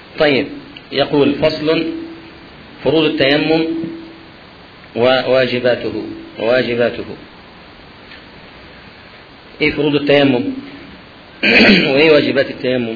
طيب يقول فصل فروض التيمم وواجباته وواجباته ايه فروض التيمم وايه واجبات التيمم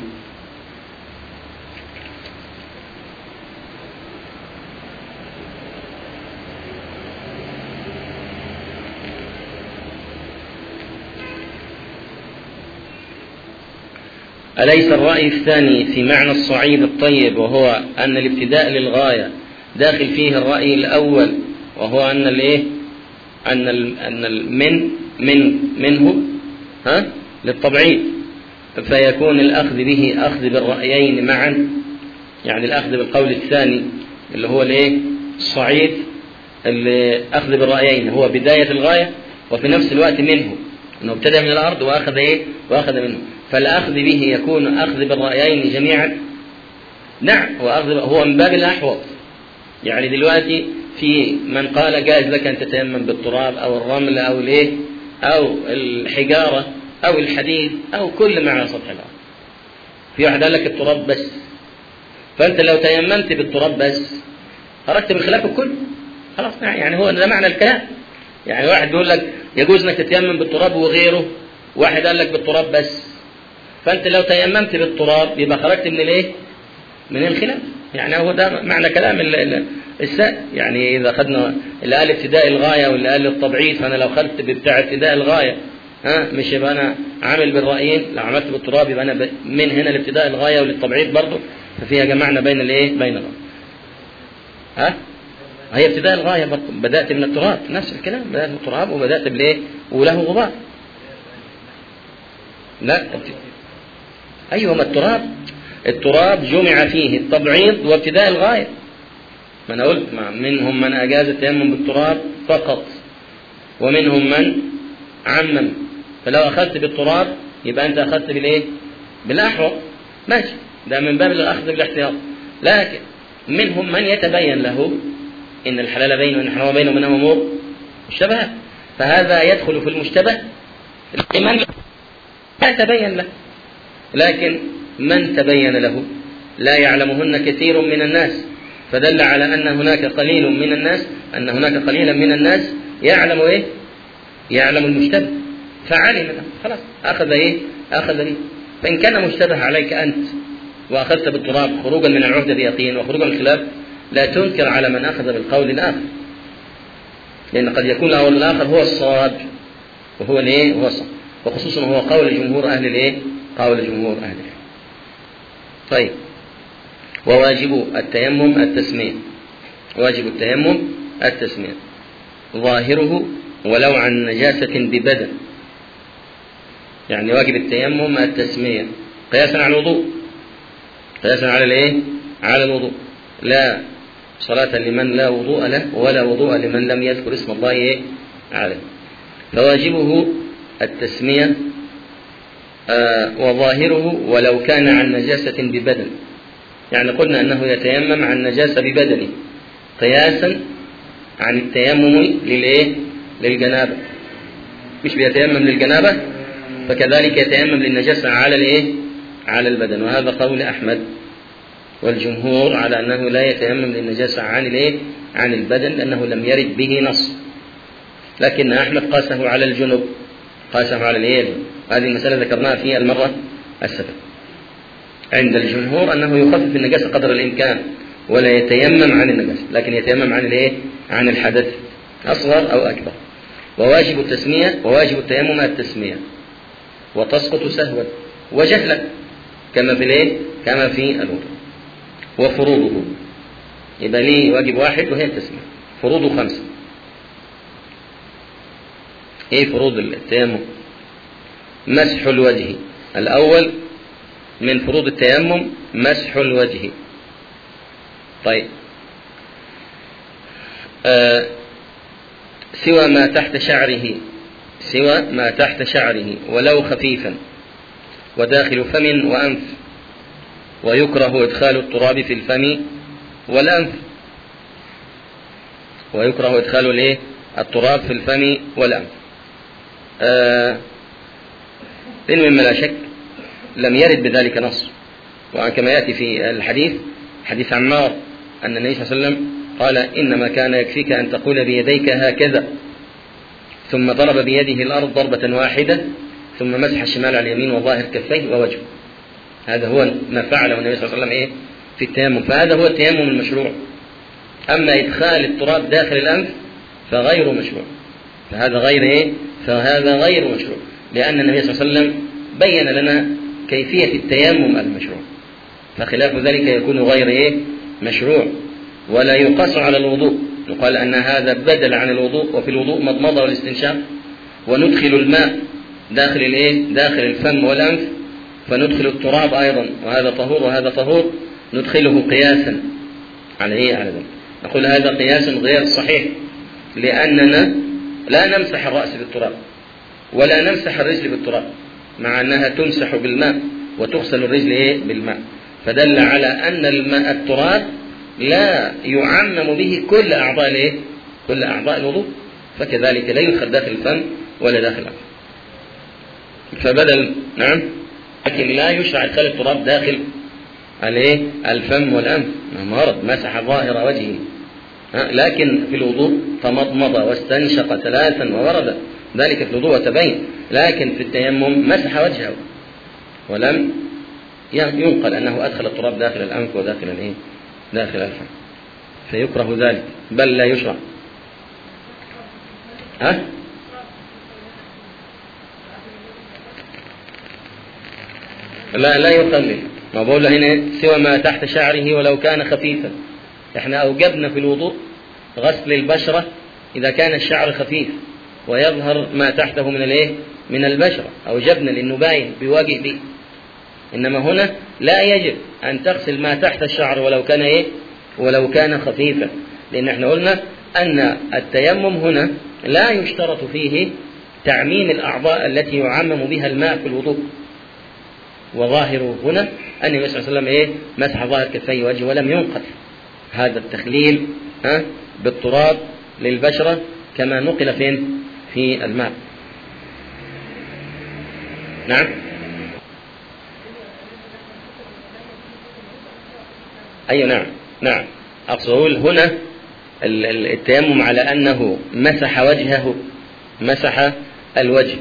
أليس الرأي الثاني في معنى الصعيد الطيب وهو أن الابتداء للغاية داخل فيه الرأي الأول وهو أن الإيه؟ أن ال أن المن من منه ها للتبعيض فيكون الأخذ به أخذ بالرأيين معا يعني الأخذ بالقول الثاني اللي هو الإيه؟ الصعيد الأخذ بالرأيين هو بداية الغاية وفي نفس الوقت منه انه ابتدى من الارض واخذ ايه؟ واخذ منه، فالاخذ به يكون اخذ بالرايين جميعا؟ نعم واخذ هو من باب الاحوط. يعني دلوقتي في من قال جائز لك ان تتيمم بالتراب او الرمل او الايه؟ او الحجاره او الحديد او كل ما على سطح الارض. في واحد قال لك التراب بس. فانت لو تيممت بالتراب بس خرجت من خلاف الكل. خلاص يعني هو ده معنى الكلام. يعني واحد بيقول لك يجوز انك تتيمم بالتراب وغيره واحد قال لك بالتراب بس فانت لو تيممت بالتراب يبقى خرجت من الايه؟ من الخلاف يعني هو ده معنى كلام السائل يعني اذا اخذنا اللي قال ابتداء الغايه واللي قال التبعيض فانا لو خدت بتاع ابتداء الغايه ها مش يبقى انا عامل بالرايين لو عملت بالتراب يبقى انا من هنا لابتداء الغايه وللتبعيض برضه ففيها جمعنا بين الايه؟ بين الغايه. ها؟ هي ابتداء الغاية برضه بدأت من التراب نفس الكلام بدأت من التراب وبدأت بليه وله غبار لا أيوة ما التراب التراب جمع فيه التبعيض وابتداء الغاية ما أنا قلت منهم من أجاز التيمم بالتراب فقط ومنهم من عمم فلو أخذت بالتراب يبقى أنت أخذت بالإيه؟ بالأحوط ماشي ده من باب الأخذ بالاحتياط لكن منهم من يتبين له إن الحلال بين وإن الحرام بين وبينهما أمور مشتبهات فهذا يدخل في المشتبه من لا تبين له لكن من تبين له لا يعلمهن كثير من الناس فدل على أن هناك قليل من الناس أن هناك قليلا من الناس يعلم إيه؟ يعلم المشتبه فعلم خلاص أخذ إيه؟ أخذ به فإن كان مشتبه عليك أنت وأخذت بالتراب خروجا من العهدة بيقين وخروجا من الخلاف لا تنكر على من أخذ بالقول الآخر لأن قد يكون القول الآخر هو الصواب وهو الإيه؟ هو الصواب وخصوصا هو قول جمهور أهل الإيه؟ قول جمهور أهل العلم. طيب وواجب التيمم التسمية واجب التيمم التسمية ظاهره ولو عن نجاسة ببدن يعني واجب التيمم التسمية قياسا على الوضوء قياسا على الايه؟ على الوضوء لا صلاة لمن لا وضوء له ولا وضوء لمن لم يذكر اسم الله إيه؟ عليه فواجبه التسمية آه وظاهره ولو كان عن نجاسة ببدن يعني قلنا أنه يتيمم عن نجاسة ببدنه قياسا عن التيمم للإيه؟ للجنابة مش بيتيمم للجنابة فكذلك يتيمم للنجاسة على الإيه؟ على البدن وهذا قول أحمد والجمهور على أنه لا يتيمم للنجاسة عن الإيه؟ عن البدن لأنه لم يرد به نص لكن أحمد قاسه على الجنب قاسه على الإيه؟ هذه المسألة ذكرناها في المرة السابقة عند الجمهور أنه يخفف النجاسة قدر الإمكان ولا يتيمم عن النجاسة لكن يتيمم عن الإيه؟ عن الحدث أصغر أو أكبر وواجب التسمية وواجب التيمم التسمية وتسقط سهوا وجهلا كما في الايه؟ كما في الوضوء وفروضه يبقى ليه واجب واحد وهي التسمية فروضه خمسة ايه فروض التيمم مسح الوجه الأول من فروض التيمم مسح الوجه طيب آه سوى ما تحت شعره سوى ما تحت شعره ولو خفيفا وداخل فم وأنف ويكره إدخال التراب في الفم والأنف ويكره إدخال الإيه؟ التراب في الفم والأنف آه مما لا شك لم يرد بذلك نص وكما يأتي في الحديث حديث عمار أن النبي صلى الله عليه وسلم قال إنما كان يكفيك أن تقول بيديك هكذا ثم ضرب بيده الأرض ضربة واحدة ثم مسح الشمال على اليمين وظاهر كفيه ووجهه هذا هو ما فعله النبي صلى الله عليه وسلم إيه في التيمم فهذا هو التيمم المشروع أما إدخال التراب داخل الأنف فغير مشروع فهذا غير إيه فهذا غير مشروع لأن النبي صلى الله عليه وسلم بين لنا كيفية التيمم المشروع فخلاف ذلك يكون غير إيه مشروع ولا يقاس على الوضوء يقال أن هذا بدل عن الوضوء وفي الوضوء مضمضة والاستنشاق وندخل الماء داخل الايه؟ داخل الفم والأنف فندخل التراب أيضا وهذا طهور وهذا طهور ندخله قياسا على ايه؟ على ذلك نقول هذا قياس غير صحيح لأننا لا نمسح الرأس بالتراب ولا نمسح الرجل بالتراب مع أنها تمسح بالماء وتغسل الرجل إيه؟ بالماء فدل على أن الماء التراب لا يعمم به كل أعضاء الإيه؟ كل أعضاء الوضوء فكذلك لا يدخل داخل الفم ولا داخل الأنف فبدل نعم لكن لا يشرع إدخال التراب داخل الايه؟ الفم والأنف مرض مسح ظاهر وجهه لكن في الوضوء تمضمض واستنشق ثلاثا وورد ذلك في الوضوء وتبين لكن في التيمم مسح وجهه ولم ينقل انه ادخل التراب داخل الانف وداخل الايه؟ داخل الفم فيكره ذلك بل لا يشرع ها؟ لا لا يخلل ما بقول هنا سوى ما تحت شعره ولو كان خفيفا احنا اوجبنا في الوضوء غسل البشره اذا كان الشعر خفيف ويظهر ما تحته من الايه؟ من البشره اوجبنا لانه باين بيواجه به انما هنا لا يجب ان تغسل ما تحت الشعر ولو كان ايه؟ ولو كان خفيفا لان احنا قلنا ان التيمم هنا لا يشترط فيه تعميم الاعضاء التي يعمم بها الماء في الوضوء وظاهره هنا ان النبي صلى الله عليه وسلم ايه مسح ظاهر كفيه وجهه ولم ينقل هذا التخليل ها بالتراب للبشرة كما نقل فين في الماء نعم أي أيوة نعم نعم أقصد هنا التيمم على أنه مسح وجهه مسح الوجه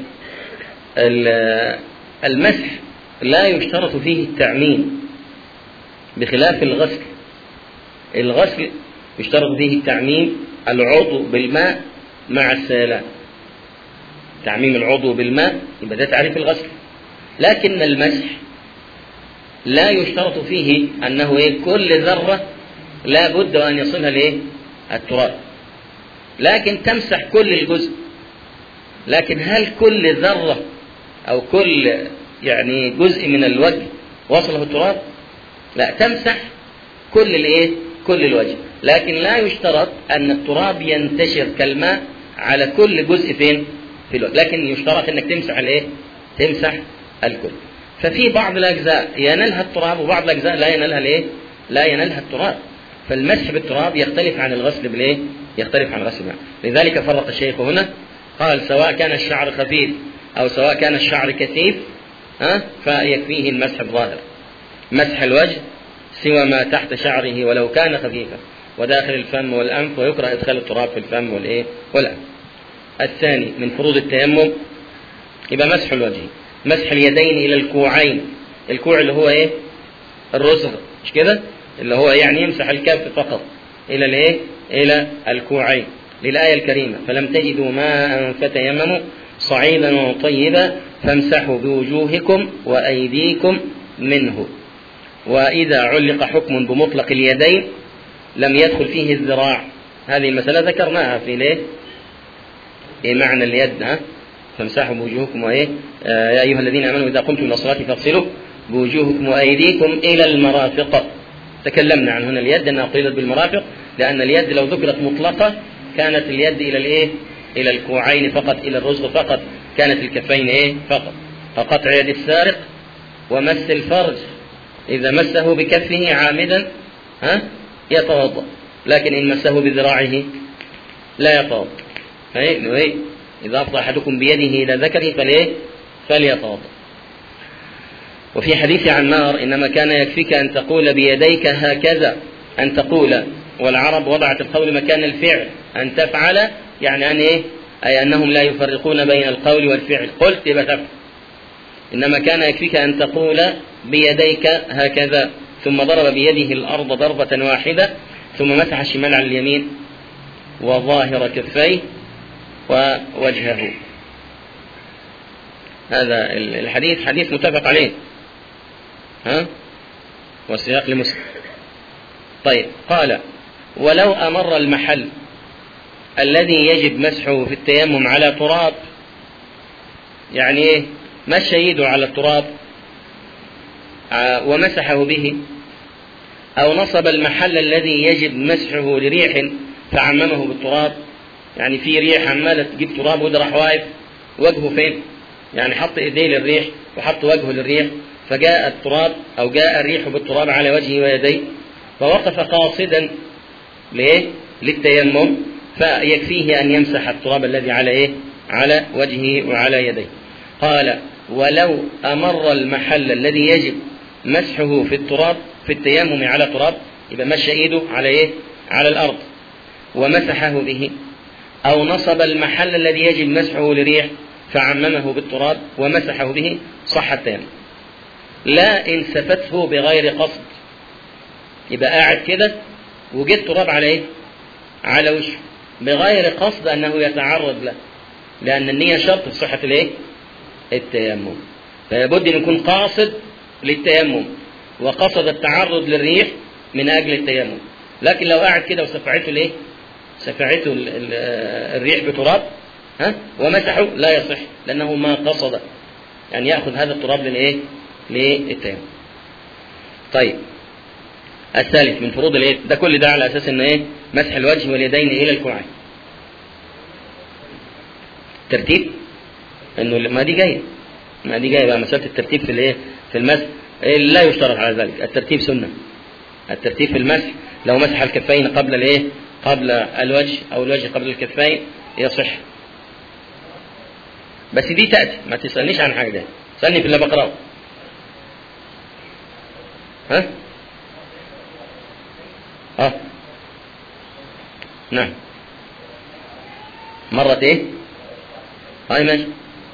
المسح لا يشترط فيه التعميم بخلاف الغسل الغسل يشترط فيه تعميم العضو بالماء مع السيلان تعميم العضو بالماء يبقى ده تعريف الغسل لكن المسح لا يشترط فيه انه ايه كل ذره لا بد ان يصلها لايه التراب لكن تمسح كل الجزء لكن هل كل ذره او كل يعني جزء من الوجه وصله التراب لا تمسح كل الايه كل الوجه لكن لا يشترط أن التراب ينتشر كالماء على كل جزء فين في الوجه لكن يشترط أنك تمسح الايه تمسح الكل ففي بعض الأجزاء ينالها التراب وبعض الأجزاء لا ينالها الايه لا ينالها التراب فالمسح بالتراب يختلف عن الغسل بالايه يختلف عن الغسل بالماء لذلك فرق الشيخ هنا قال سواء كان الشعر خفيف أو سواء كان الشعر كثيف ها فيكفيه المسح الظاهر مسح الوجه سوى ما تحت شعره ولو كان خفيفا وداخل الفم والأنف ويكره إدخال التراب في الفم والإيه والأنف الثاني من فروض التيمم يبقى مسح الوجه مسح اليدين إلى الكوعين الكوع اللي هو إيه الرسغ مش كده اللي هو يعني يمسح الكف فقط إلى الإيه إلى الكوعين للآية الكريمة فلم تجدوا ماء فتيمموا صعيدا طيبا فامسحوا بوجوهكم وأيديكم منه وإذا علق حكم بمطلق اليدين لم يدخل فيه الذراع هذه المسألة ذكرناها في ليه؟ إيه معنى اليد ها؟ فامسحوا بوجوهكم وإيه؟ آه يا أيها الذين آمنوا إذا قمتم إلى الصلاة فاغسلوا بوجوهكم وأيديكم إلى المرافق تكلمنا عن هنا اليد أنها قيدت بالمرافق لأن اليد لو ذكرت مطلقة كانت اليد إلى الإيه؟ إلى الكوعين فقط إلى الرزق فقط كانت الكفين إيه؟ فقط فقطع يد السارق ومس الفرج إذا مسه بكفه عامدا ها يتوضأ لكن إن مسه بذراعه لا يتوضأ فإيه إذا أفضى أحدكم بيده إلى ذكره فليه فليتوضأ وفي حديث عمار إنما كان يكفيك أن تقول بيديك هكذا أن تقول والعرب وضعت القول مكان الفعل أن تفعل يعني أن إيه أي أنهم لا يفرقون بين القول والفعل قلت يبقى تفعل إنما كان يكفيك أن تقول بيديك هكذا ثم ضرب بيده الأرض ضربة واحدة ثم مسح الشمال على اليمين وظاهر كفيه ووجهه هذا الحديث حديث متفق عليه ها والسياق لمسلم طيب قال ولو أمر المحل الذي يجب مسحه في التيمم على تراب يعني ايه مشى يده على التراب ومسحه به أو نصب المحل الذي يجب مسحه لريح فعممه بالتراب يعني في ريح عمالة تجيب تراب وده راح واقف وجهه فين؟ يعني حط ايديه للريح وحط وجهه للريح فجاء التراب او جاء الريح بالتراب على وجهه ويديه فوقف قاصدا ليه؟ للتيمم فيكفيه ان يمسح التراب الذي على ايه؟ على وجهه وعلى يديه. قال ولو امر المحل الذي يجب مسحه في التراب في التيمم على تراب يبقى مشى ايده على ايه؟ على الارض ومسحه به او نصب المحل الذي يجب مسحه لريح فعممه بالتراب ومسحه به صح التيمم لا إن سفته بغير قصد يبقى قاعد كده وجد تراب على ايه؟ على وشه بغير قصد انه يتعرض له لان النية شرط في صحة الايه؟ التيمم فلابد ان يكون قاصد للتيمم وقصد التعرض للريح من اجل التيمم لكن لو قاعد كده وسفعته الايه؟ سفعته الريح بتراب ها ومسحه لا يصح لانه ما قصد يعني ياخذ هذا التراب للايه؟ للتيمم. طيب الثالث من فروض الايه؟ ده كل ده على اساس ان ايه؟ مسح الوجه واليدين الى الكوعين. ترتيب انه ما دي جايه ما دي جايه بقى مساله الترتيب في الايه؟ في المسح لا يشترط على ذلك، الترتيب سنه. الترتيب في المسح لو مسح الكفين قبل الايه؟ قبل الوجه او الوجه قبل الكفين يصح. بس دي تاتي ما تسالنيش عن حاجه ده، اسالني في اللي بقراه. ها؟ اه نعم مرت ايه؟ هاي ماشي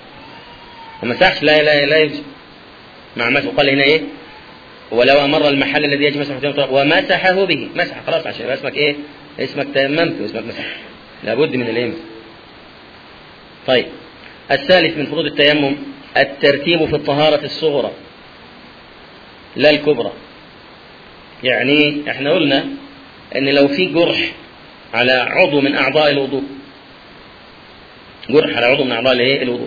وما مسحش لا لا لا يجب مع مسح قال هنا ايه؟ ولو امر المحل الذي يجب مسح ومسحه به مسح خلاص عشان يبقى اسمك ايه؟ اسمك تيممت واسمك مسح لابد من الايه؟ طيب الثالث من فروض التيمم الترتيب في الطهارة الصغرى لا الكبرى يعني احنا قلنا ان لو في جرح على عضو من اعضاء الوضوء جرح على عضو من اعضاء الايه الوضوء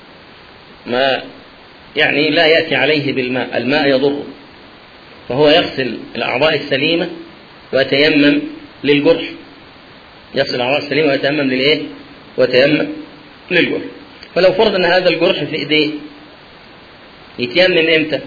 ما يعني لا ياتي عليه بالماء الماء يضره فهو يغسل الاعضاء السليمه ويتيمم للجرح يغسل الاعضاء السليمه ويتيمم للايه ويتيمم للجرح فلو فرض ان هذا الجرح في ايديه يتيمم امتى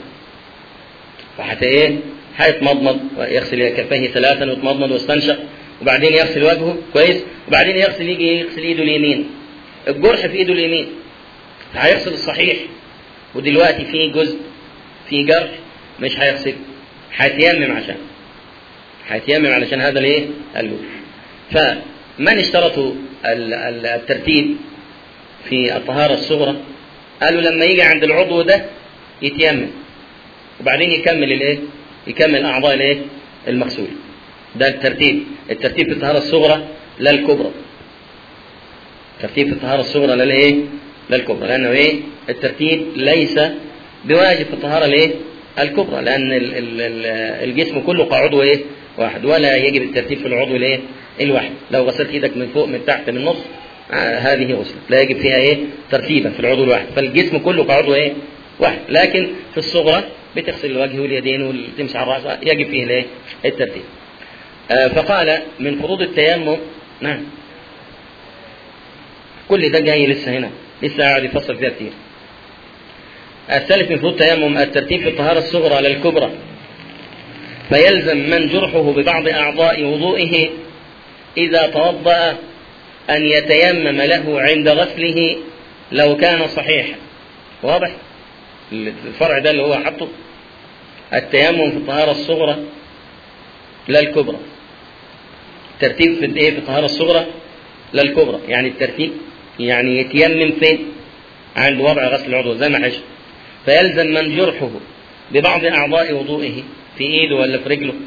فحتى ايه هيتمضمض ويغسل كفيه ثلاثا ويتمضمض ويستنشق وبعدين يغسل وجهه كويس وبعدين يغسل يجي يغسل ايده اليمين الجرح في ايده اليمين هيغسل الصحيح ودلوقتي في جزء في جرح مش هيغسل هيتيمم عشان هيتيمم علشان هذا الايه الجرح فمن اشترطوا الترتيب في الطهارة الصغرى قالوا لما يجي عند العضو ده يتيمم وبعدين يكمل الايه يكمل اعضاء الايه المغسول ده الترتيب الترتيب في الطهارة الصغرى لا الكبرى الترتيب في الطهارة الصغرى لا الايه لا الكبرى لانه ايه الترتيب ليس بواجب في الطهارة الايه الكبرى لان ال ال ال الجسم كله كعضو ايه واحد ولا يجب الترتيب في العضو الايه الواحد لو غسلت ايدك من فوق من تحت من النص آه هذه غسلة لا يجب فيها ايه ترتيبا في العضو الواحد فالجسم كله كعضو ايه واحد لكن في الصغرى بتغسل الوجه واليدين وتمسح الراس يجب فيه الايه الترتيب آه فقال من فروض التيمم نعم كل ده جاي لسه هنا لسه قاعد يفصل فيها كتير الثالث من فروض التيمم الترتيب في الطهارة الصغرى على الكبرى فيلزم من جرحه ببعض أعضاء وضوئه إذا توضأ أن يتيمم له عند غسله لو كان صحيحا واضح الفرع ده اللي هو حطه التيمم في الطهارة الصغرى لا الكبرى الترتيب في ايه في الطهارة الصغرى لا الكبرى يعني الترتيب يعني يتيمم فين عند وضع غسل العضو زي ما حشر فيلزم من جرحه ببعض أعضاء وضوئه في إيده ولا في رجله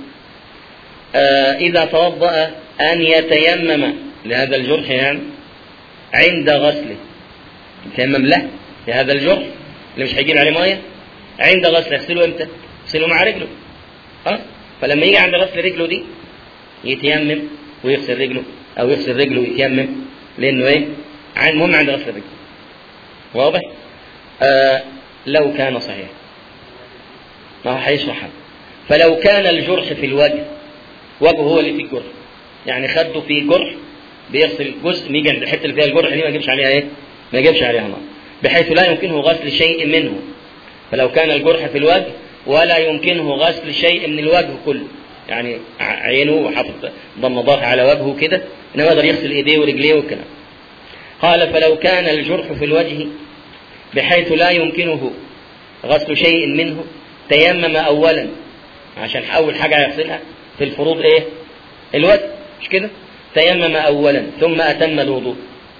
آه إذا توضأ أن يتيمم لهذا الجرح يعني عند غسله يتيمم له لهذا الجرح اللي مش هيجيب عليه ميه عند غسله يغسله امتى؟ يغسله مع رجله خلاص فلما يجي عند غسل رجله دي يتيمم ويغسل رجله او يغسل رجله ويتيمم لانه ايه؟ المهم عند غسل الرجل واضح؟ آه لو كان صحيح ما هو هيشرح فلو كان الجرح في الوجه وجهه هو اللي فيه الجرح يعني خده فيه جرح بيغسل جزء يجي عند الحته اللي فيها الجرح دي ما يجيبش عليها ايه؟ ما يجيبش عليها ماء بحيث لا يمكنه غسل شيء منه فلو كان الجرح في الوجه ولا يمكنه غسل شيء من الوجه كله يعني عينه وحاطط ضمادات على وجهه كده انما يقدر يغسل ايديه ورجليه والكلام قال فلو كان الجرح في الوجه بحيث لا يمكنه غسل شيء منه تيمم اولا عشان اول حاجه يغسلها في الفروض ايه الوجه مش كده تيمم اولا ثم اتم الوضوء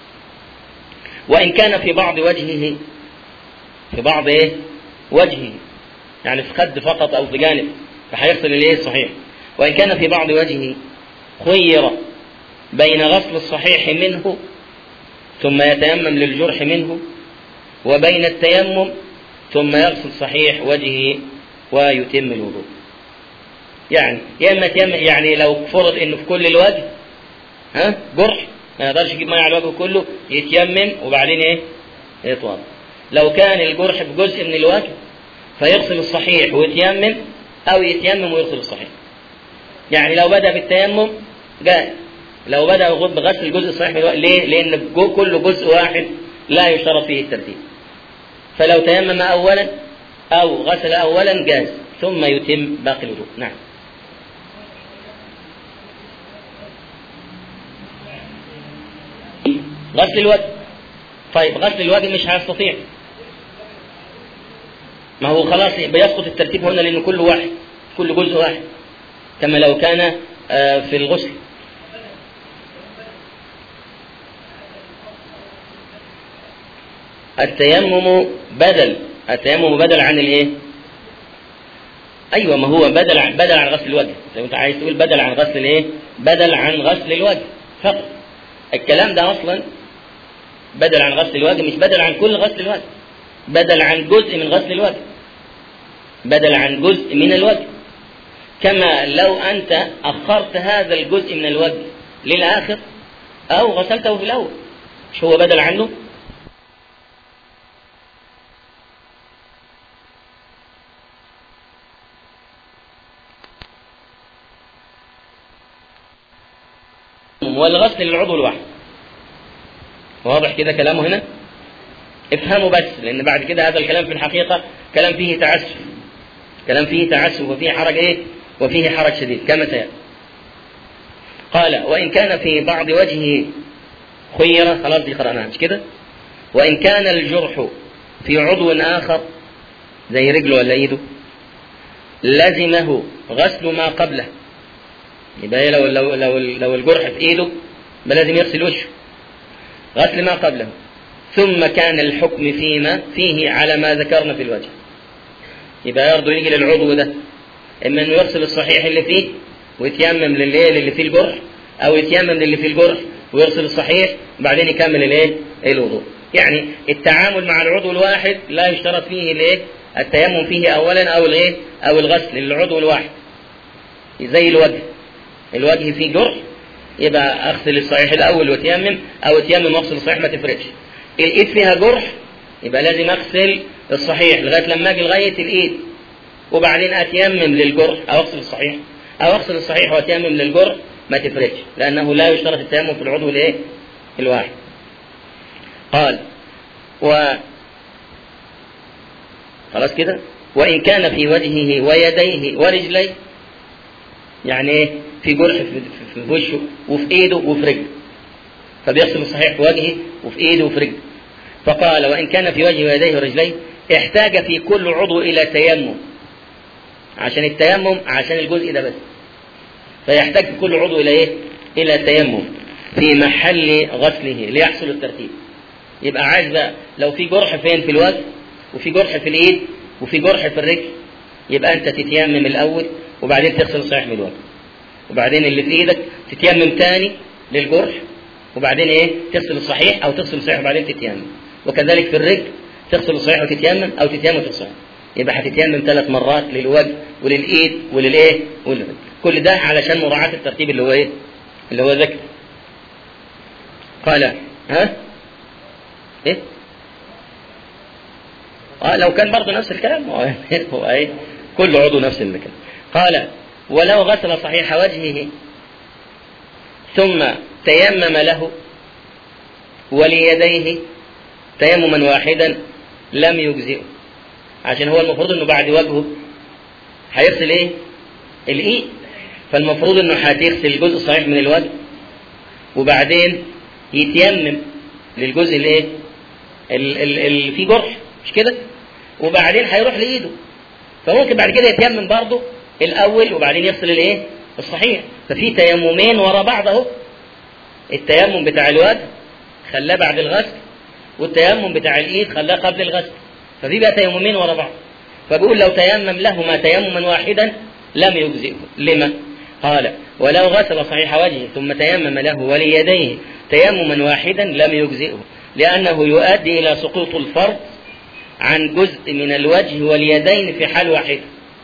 وان كان في بعض وجهه في بعض ايه وجهه يعني في خد فقط او في جانب فهيغسل الايه الصحيح وان كان في بعض وجهه خير بين غسل الصحيح منه ثم يتيمم للجرح منه وبين التيمم ثم يغسل صحيح وجهه ويتم الوضوء يعني يا اما تيمم يعني لو فرض انه في كل الوجه ها جرح ما يقدرش يجيب ميه على الوجه كله يتيمم وبعدين ايه يتوضا لو كان الجرح في جزء من الوجه فيغسل الصحيح ويتيمم او يتيمم ويغسل الصحيح يعني لو بدا بالتيمم جاء لو بدا بغسل الجزء الصحيح من الوجه ليه لان كل جزء واحد لا يشترط فيه الترتيب فلو تيمم اولا او غسل اولا جاز ثم يتم باقي الوضوء نعم غسل الوجه طيب غسل الوجه مش هيستطيع ما هو خلاص بيسقط الترتيب هنا لأن كل واحد كل جزء واحد كما لو كان في الغسل التيمم بدل التيمم بدل عن الايه؟ ايوه ما هو بدل عن بدل عن غسل الوجه لو انت عايز تقول بدل عن غسل الايه؟ بدل عن غسل الوجه فقط الكلام ده اصلا بدل عن غسل الوجه مش بدل عن كل غسل الوجه بدل عن جزء من غسل الوجه بدل عن جزء من الوجه كما لو أنت أخرت هذا الجزء من الوجه للآخر أو غسلته في الأول مش هو بدل عنه والغسل للعضو الواحد واضح كده كلامه هنا افهموا بس لان بعد كده هذا الكلام في الحقيقه كلام فيه تعسف كلام فيه تعسف وفيه حرج ايه وفيه حرج شديد كما سيأتي قال وإن كان في بعض وجهه خيرة خلاص دي قرأناها مش كده وإن كان الجرح في عضو آخر زي رجله ولا إيده لزمه غسل ما قبله يبقى لو لو لو, لو الجرح في إيده لازم يغسل وشه غسل ما قبله ثم كان الحكم فيما فيه على ما ذكرنا في الوجه يبقى يرضى يجي للعضو ده اما انه يغسل الصحيح اللي فيه ويتيمم للايه اللي فيه الجرح او يتيمم للي فيه الجرح ويغسل الصحيح وبعدين يكمل الايه الوضوء يعني التعامل مع العضو الواحد لا يشترط فيه الايه التيمم فيه اولا او الايه او الغسل للعضو الواحد زي الوجه الوجه فيه جرح يبقى اغسل الصحيح الاول وتيمم او تيمم واغسل الصحيح ما تفرقش الايد فيها جرح يبقى لازم اغسل الصحيح لغايه لما اجي لغايه الايد وبعدين اتيمم للجرح او اغسل الصحيح او اغسل الصحيح واتيمم للجرح ما تفرقش لانه لا يشترط التيمم في العضو الايه؟ الواحد. قال و خلاص كده؟ وان كان في وجهه ويديه ورجليه يعني ايه؟ في جرح في وشه وفي ايده وفي رجله. فبيغسل الصحيح في وجهه وفي ايده وفي رجله. فقال وان كان في وجهه ويديه ورجليه احتاج في كل عضو إلى تيمم عشان التيمم عشان الجزء ده بس فيحتاج في كل عضو إلى إيه؟ إلى تيمم في محل غسله ليحصل الترتيب يبقى عايز بقى لو في جرح فين في الوجه وفي جرح في الإيد وفي جرح في الرجل يبقى أنت تتيمم الأول وبعدين تغسل صحيح من الوجه وبعدين اللي في إيدك تتيمم تاني للجرح وبعدين إيه تغسل الصحيح أو تغسل الصحيح وبعدين تتيمم وكذلك في الرجل تغسل الصحيح وتتيمم أو تتيمم وتغسل يبقى هتتيمم ثلاث مرات للوجه وللايد وللايه وللرجل كل ده علشان مراعاة الترتيب اللي هو ايه اللي هو ذكر قال ها ايه اه لو كان برضه نفس الكلام هو هو ايه كل عضو نفس المكان قال ولو غسل صحيح وجهه ثم تيمم له وليديه تيمما واحدا لم يجزئه عشان هو المفروض انه بعد وجهه هيغسل ايه؟ الايد فالمفروض انه هتغسل الجزء الصحيح من الوجه وبعدين يتيمم للجزء الايه؟ اللي فيه جرح مش كده؟ وبعدين هيروح لايده فممكن بعد كده يتيمم برضه الاول وبعدين يغسل الايه؟ الصحيح ففي تيممين ورا بعض اهو التيمم بتاع الوجه خلاه بعد الغسل والتيمم بتاع الايد خلاه قبل الغسل فدي بقى تيممين ورا بعض فبيقول لو تيمم لهما تيمما واحدا لم يجزئه لما قال ولو غسل صحيح وجهه ثم تيمم له وليديه تيمما واحدا لم يجزئه لأنه يؤدي إلى سقوط الفرض عن جزء من الوجه واليدين في حال واحدة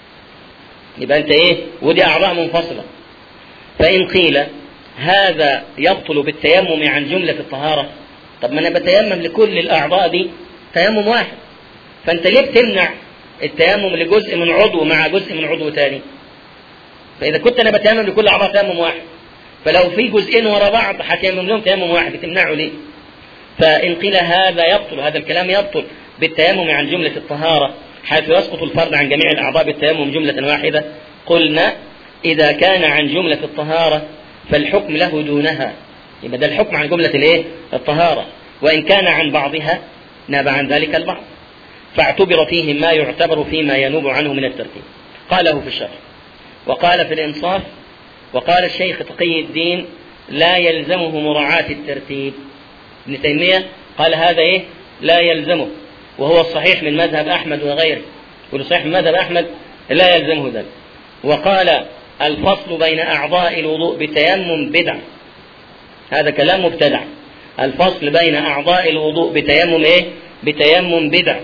يبقى أنت إيه ودي أعضاء منفصلة فإن قيل هذا يبطل بالتيمم عن جملة الطهارة طب ما أنا بتيمم لكل الأعضاء دي تيمم واحد فانت ليه بتمنع التيمم لجزء من عضو مع جزء من عضو ثاني فاذا كنت انا بتيمم لكل اعضاء تيمم واحد فلو في جزئين ورا بعض هتيمم لهم تيمم واحد بتمنعه ليه فان قيل هذا يبطل هذا الكلام يبطل بالتيمم عن جمله الطهاره حيث يسقط الفرد عن جميع الاعضاء بالتيمم جمله واحده قلنا اذا كان عن جمله الطهاره فالحكم له دونها يبقى ده الحكم عن جمله الايه الطهاره وان كان عن بعضها ناب عن ذلك البعض فاعتبر فيه ما يعتبر فيما ينوب عنه من الترتيب قاله في الشرح وقال في الإنصاف وقال الشيخ تقي الدين لا يلزمه مراعاة الترتيب ابن تيمية قال هذا إيه لا يلزمه وهو الصحيح من مذهب أحمد وغيره والصحيح من مذهب أحمد لا يلزمه ذلك وقال الفصل بين أعضاء الوضوء بتيمم بدع هذا كلام مبتدع الفصل بين أعضاء الوضوء بتيمم إيه بتيمم بدع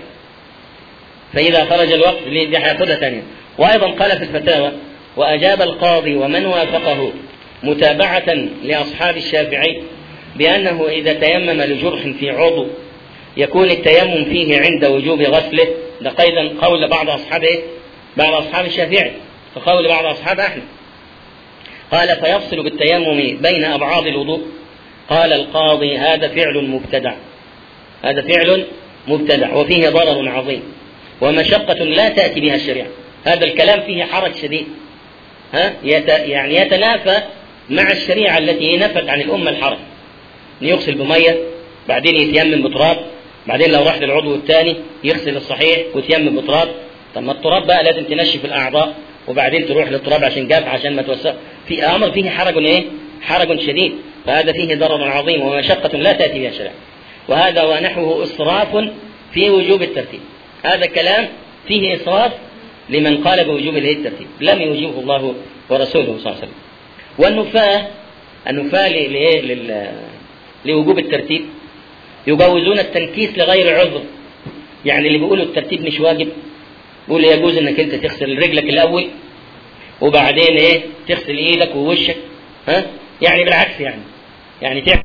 فإذا خرج الوقت دي هياخدها ثانية وأيضا قال في الفتاوى وأجاب القاضي ومن وافقه متابعة لأصحاب الشافعي بأنه إذا تيمم لجرح في عضو يكون التيمم فيه عند وجوب غسله ده قيدا قول بعض أصحاب إيه؟ بعض أصحاب الشافعي وقول بعض أصحاب أحمد قال فيفصل بالتيمم بين أبعاض الوضوء قال القاضي هذا فعل مبتدع هذا فعل مبتدع وفيه ضرر عظيم ومشقة لا تأتي بها الشريعة هذا الكلام فيه حرج شديد ها يت... يعني يتنافى مع الشريعة التي نفت عن الأمة الحرج يغسل بمية بعدين يتيمم بتراب بعدين لو راح للعضو الثاني يغسل الصحيح ويتيمم بتراب طب ما التراب بقى لازم تنشف الأعضاء وبعدين تروح للتراب عشان جاف عشان ما توسع في أمر فيه حرج إيه؟ حرج شديد فهذا فيه ضرر عظيم ومشقة لا تأتي بها الشريعة وهذا ونحوه إسراف في وجوب الترتيب هذا كلام فيه إسراف لمن قال بوجوب الترتيب لم يوجبه الله ورسوله صلى الله عليه وسلم والنفاة النفاة لإيه؟ لوجوب الترتيب يجوزون التنكيس لغير عذر يعني اللي بيقولوا الترتيب مش واجب بيقول يجوز انك انت تغسل رجلك الاول وبعدين ايه تغسل ايدك ووشك ها يعني بالعكس يعني يعني تعمل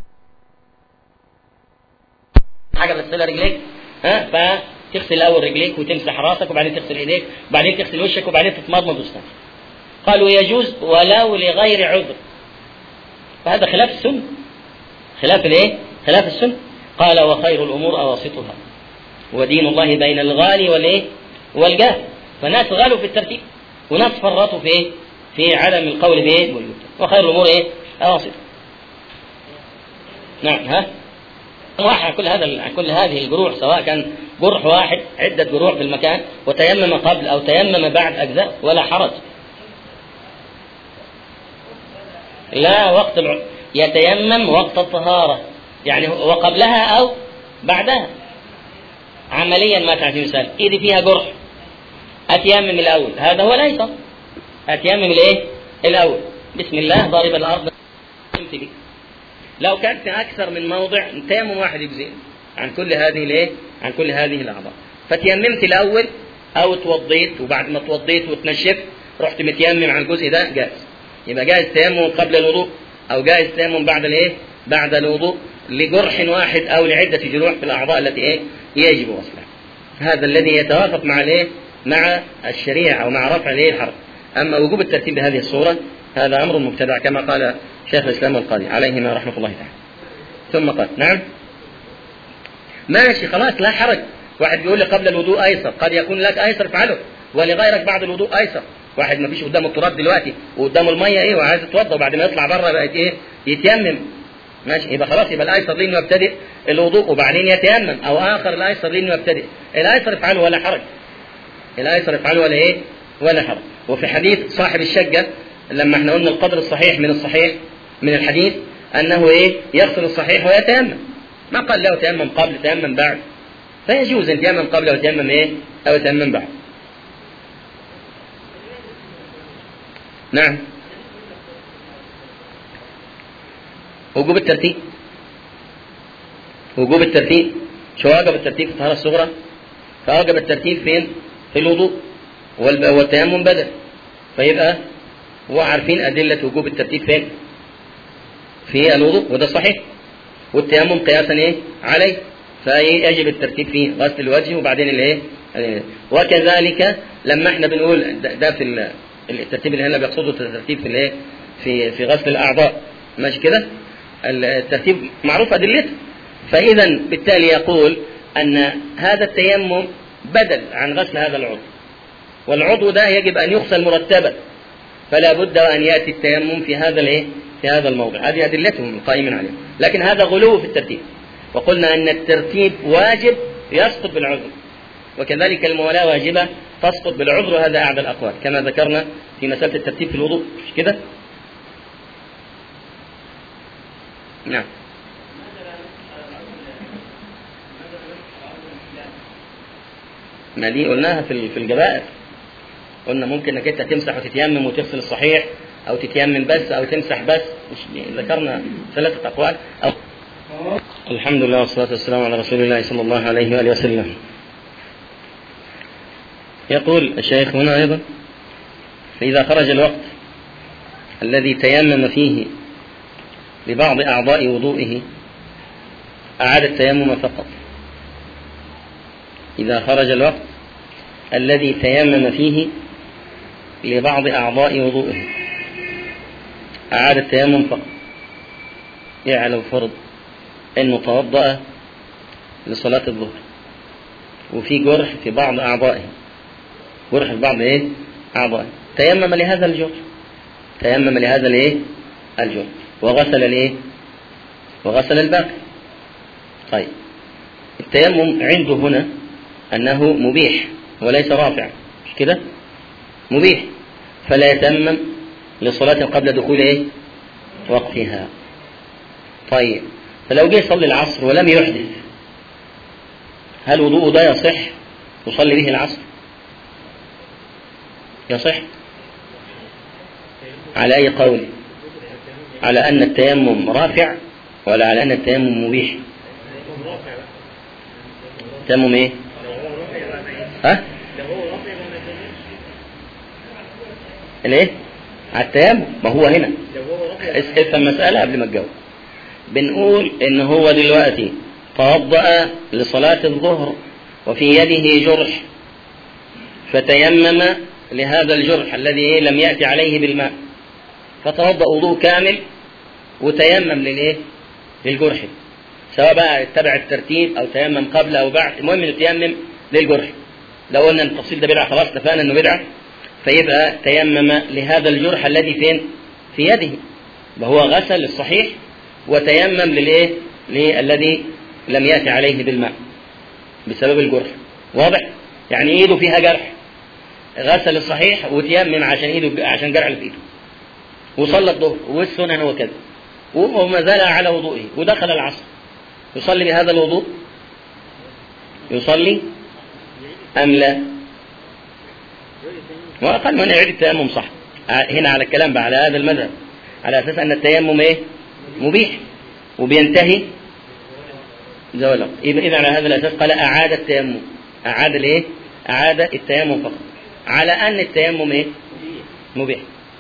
حاجه بتغسلها رجليك ها فتغسل الاول رجليك وتمسح راسك وبعدين تغسل ايديك وبعدين تغسل وشك وبعدين تتمضمض وتستنشق قالوا يجوز ولو لغير عذر فهذا خلاف السنه خلاف الايه خلاف السنه قال وخير الامور اواسطها ودين الله بين الغالي والايه والجهل فناس غالوا في الترتيب وناس فرطوا في ايه في عدم القول بايه وخير الامور ايه اواسطها نعم ها واحد كل هذا كل هذه الجروح سواء كان جرح واحد عدة جروح في المكان وتيمم قبل أو تيمم بعد أجزاء ولا حرج لا وقت الع... يتيمم وقت الطهارة يعني وقبلها أو بعدها عمليا ما تعرف مثال إيدي فيها جرح أتيمم الأول هذا هو الأيسر أتيمم الإيه؟ الأول بسم الله ضارب الأرض لو كانت أكثر من موضع تيمم واحد يجزئ عن كل هذه الإيه؟ عن كل هذه الأعضاء فتيممت الأول أو توضيت وبعد ما توضيت وتنشفت رحت متيمم عن الجزء ده جائز يبقى جائز تيمم قبل الوضوء أو جائز تيمم بعد الإيه؟ بعد الوضوء لجرح واحد أو لعدة جروح في الأعضاء التي إيه؟ يجب وصلها هذا الذي يتوافق مع الإيه؟ مع الشريعة أو مع رفع الإيه الحرج أما وجوب الترتيب بهذه الصورة هذا أمر مبتدع كما قال شيخ الإسلام القاضي عليهما رحمة الله تعالى ثم قال نعم ماشي خلاص لا حرج واحد بيقول لي قبل الوضوء ايسر قد يكون لك ايسر افعله ولغيرك بعد الوضوء ايسر واحد ما فيش قدامه التراب دلوقتي وقدامه الميه ايه وعايز يتوضا وبعد ما يطلع بره بقت ايه يتيمم ماشي يبقى خلاص يبقى الايسر ليه انه يبتدئ الوضوء وبعدين يتيمم او اخر الايسر ليه انه يبتدئ الايسر افعله ولا حرج الايسر افعله ولا ايه ولا حرج وفي حديث صاحب الشقه لما احنا قلنا القدر الصحيح من الصحيح من الحديث انه ايه يغسل الصحيح ويتيمم ما قال له تيمم قبل تيمم بعد فيجوز ان تيمم قبل او تيمم ايه او تيمم بعد نعم وجوب الترتيب وجوب الترتيب شو واجب الترتيب في الطهارة الصغرى فواجب الترتيب فين في الوضوء والتيمم بدل فيبقى وعارفين أدلة وجوب الترتيب فين في الوضوء وده صحيح والتيمم قياسا ايه عليه فيجب الترتيب في غسل الوجه وبعدين الايه وكذلك لما احنا بنقول ده في الترتيب اللي هنا بيقصده الترتيب في الايه في في غسل الاعضاء ماشي كده الترتيب معروف ادلته فاذا بالتالي يقول ان هذا التيمم بدل عن غسل هذا العضو والعضو ده يجب ان يغسل مرتبا فلا بد وان ياتي التيمم في هذا الايه في هذا الموضع هذه ادلتهم القائمين عليه لكن هذا غلو في الترتيب وقلنا ان الترتيب واجب يسقط بالعذر وكذلك الموالاه واجبه تسقط بالعذر وهذا اعدى الاقوال كما ذكرنا في مساله الترتيب في الوضوء مش كده؟ نعم ما دي قلناها في في الجبائر قلنا ممكن انك انت تمسح وتتيمم وتغسل الصحيح او تتيمم بس او تمسح بس مش ذكرنا ثلاثه اقوال أو الحمد لله والصلاه والسلام على رسول الله صلى الله عليه واله وسلم يقول الشيخ هنا ايضا فاذا خرج الوقت الذي تيمم فيه لبعض اعضاء وضوئه اعاد التيمم فقط اذا خرج الوقت الذي تيمم فيه لبعض أعضاء وضوئه أعاد التيمم فقط يعلم فرض أنه توضأ لصلاة الظهر وفي جرح في بعض أعضائه جرح في بعض إيه؟ أعضائه تيمم لهذا الجرح تيمم لهذا الإيه؟ الجرح وغسل الإيه؟ وغسل الباقي طيب التيمم عنده هنا أنه مبيح وليس رافع مش كده؟ مبيح فلا يتمم لصلاة قبل دخول ايه؟ وقتها. طيب فلو جه يصلي العصر ولم يحدث هل وضوءه ده يصح يصلي به العصر؟ يصح؟ على أي قول؟ على أن التيمم رافع ولا على أن التيمم مبيح؟ التيمم إيه؟ ها؟ الايه؟ على التيمم ما هو هنا افهم مسألة قبل ما تجاوب بنقول ان هو دلوقتي توضأ لصلاة الظهر وفي يده جرح فتيمم لهذا الجرح الذي لم يأتي عليه بالماء فتوضأ وضوء كامل وتيمم للايه؟ للجرح سواء بقى اتبع الترتيب او تيمم قبل او بعد المهم انه تيمم للجرح لو قلنا التفصيل ده بدعه خلاص اتفقنا انه بدعه فيبقى تيمم لهذا الجرح الذي فين؟ في يده وهو غسل الصحيح وتيمم للايه؟ للذي لم يأتي عليه بالماء بسبب الجرح واضح يعني ايده فيها جرح غسل الصحيح وتيمم عشان ايده عشان جرح اللي في ايده وصلى الظهر والسنن وكذا وما زال على وضوئه ودخل العصر يصلي بهذا الوضوء يصلي أم لا وأقل من يعيد التيمم صح هنا على الكلام بقى على هذا المذهب على أساس أن التيمم إيه مبيح وبينتهي زوال الوقت يبقى إذا على هذا الأساس قال أعاد التيمم أعاد الإيه أعاد التيمم فقط على أن التيمم إيه مبيح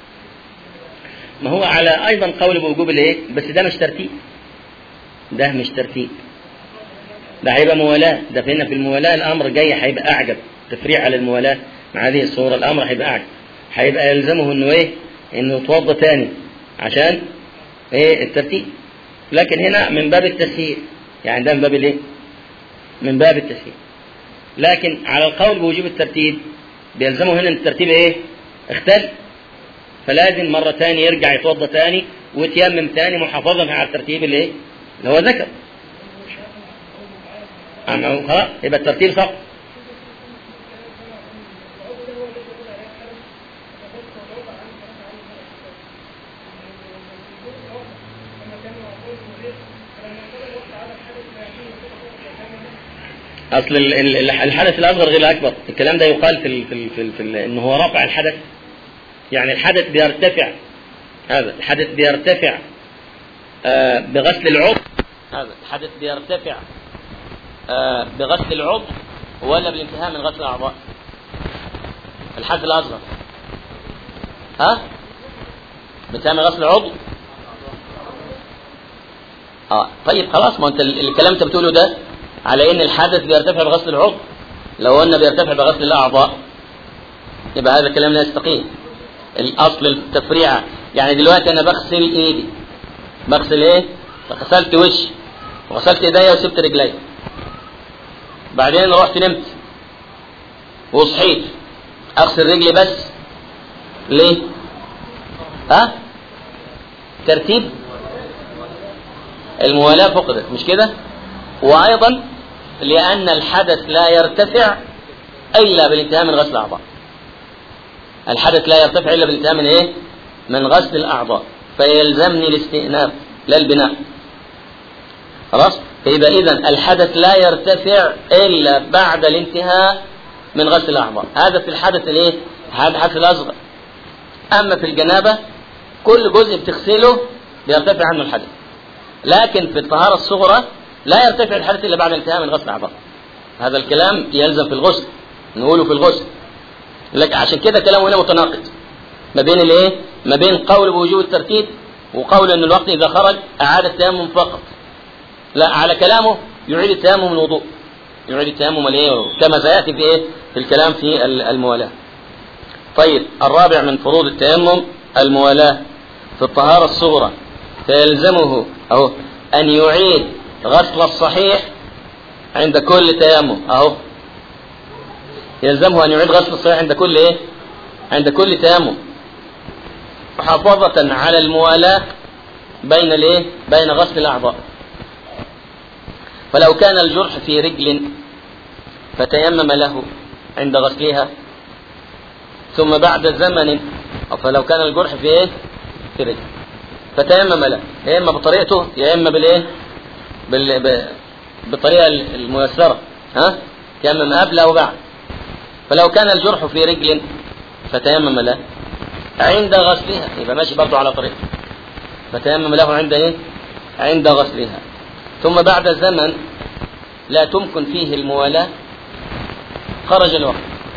ما هو على أيضا قول بوجوب الإيه بس ده مش ترتيب ده مش ترتيب ده هيبقى موالاة ده هنا في الموالاة الأمر جاي هيبقى أعجب تفريع على الموالاة مع هذه الصورة الأمر هيبقى أعجب هيبقى يلزمه إنه إيه إنه يتوضأ تاني عشان إيه الترتيب لكن هنا من باب التسهيل يعني ده من باب الإيه من باب التسهيل لكن على القول بوجوب الترتيب بيلزمه هنا ان الترتيب ايه اختل فلازم مرة تاني يرجع يتوضا تاني ويتيمم تاني محافظة على الترتيب اللي ايه اللي هو ذكر خلاص يبقى الترتيب صح اصل الحدث الاصغر غير الاكبر الكلام ده يقال في ال في ال في, ال في ال ان هو رفع الحدث يعني الحدث بيرتفع هذا الحدث بيرتفع آه بغسل العضو هذا الحدث بيرتفع آه بغسل العضو ولا بالانتهاء من غسل الاعضاء الحدث الاصغر ها بانتهاء من غسل العضو اه طيب خلاص ما انت الكلام انت بتقوله ده على ان الحدث بيرتفع بغسل العضو لو قلنا بيرتفع بغسل الاعضاء يبقى هذا الكلام لا يستقيم الاصل التفريعه يعني دلوقتي انا بغسل ايدي بغسل ايه غسلت وشي وغسلت ايديا وسبت رجلي بعدين رحت نمت وصحيت اغسل رجلي بس ليه ها ترتيب الموالاه فقدت مش كده وايضا لان الحدث لا يرتفع الا بالانتهاء من غسل الاعضاء الحدث لا يرتفع الا بالانتهاء من ايه من غسل الاعضاء فيلزمني الاستئناف لا البناء خلاص فيبقى اذا الحدث لا يرتفع الا بعد الانتهاء من غسل الاعضاء هذا في الحدث الايه الحدث الاصغر اما في الجنابه كل جزء بتغسله بيرتفع عنه الحدث لكن في الطهاره الصغرى لا يرتفع الحدث الا بعد الانتهاء من غسل الاعضاء هذا الكلام يلزم في الغسل نقوله في الغسل لك عشان كده كلامه هنا متناقض ما بين الايه ما بين قول بوجوب الترتيب وقول ان الوقت اذا خرج اعاد التيمم فقط لا على كلامه يعيد التيمم الوضوء يعيد التيمم الايه كما سياتي في ايه في الكلام في الموالاه طيب الرابع من فروض التيمم الموالاه في الطهاره الصغرى فيلزمه اهو ان يعيد غسل الصحيح عند كل تيمم اهو يلزمه ان يعيد غسل الصحيح عند كل ايه عند كل تيمم محافظة على الموالاة بين الايه بين غسل الاعضاء فلو كان الجرح في رجل فتيمم له عند غسلها ثم بعد زمن أو فلو كان الجرح في ايه في رجل فتيمم له يا اما بطريقته يا اما بالايه بال... ب... بالطريقه الميسره ها تيمم قبل او بعد فلو كان الجرح في رجل فتيمم له عند غسلها يبقى ماشي برضه على طريقه فتيمم له عند ايه عند غسلها ثم بعد زمن لا تمكن فيه الموالاة خرج الوقت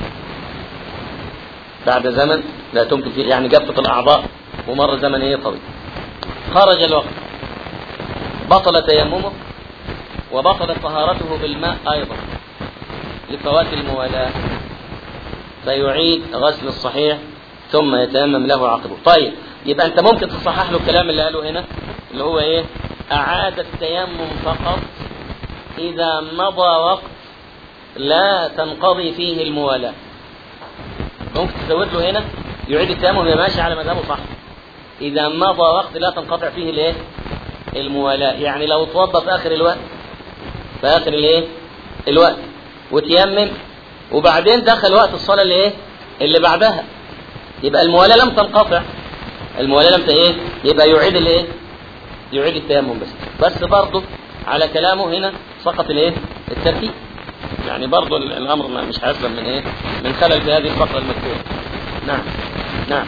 بعد زمن لا تمكن فيه يعني جفت الأعضاء ومر زمن ايه طويل خرج الوقت بطل تيممه وبطلت طهارته بالماء أيضا لفوات الموالاة فيعيد غسل الصحيح ثم يتيمم له عقبه طيب يبقى انت ممكن تصحح له الكلام اللي قاله هنا اللي هو ايه اعاد التيمم فقط اذا مضى وقت لا تنقضي فيه الموالاه ممكن تزود له هنا يعيد التيمم يبقى ماشي على مذهبه صح اذا مضى وقت لا تنقطع فيه الايه الموالاه يعني لو توضى في اخر الوقت في اخر الايه الوقت وتيمم وبعدين دخل وقت الصلاة اللي ايه اللي بعدها يبقى الموالاة لم تنقطع الموالاة لم ت- ايه يبقى يعيد الايه يعيد التيمم بس بس برضه على كلامه هنا سقط الايه الترتيب يعني برضه ال- الامر ما- مش هيسلم من ايه من خلل في هذه الفقره المذكوره نعم نعم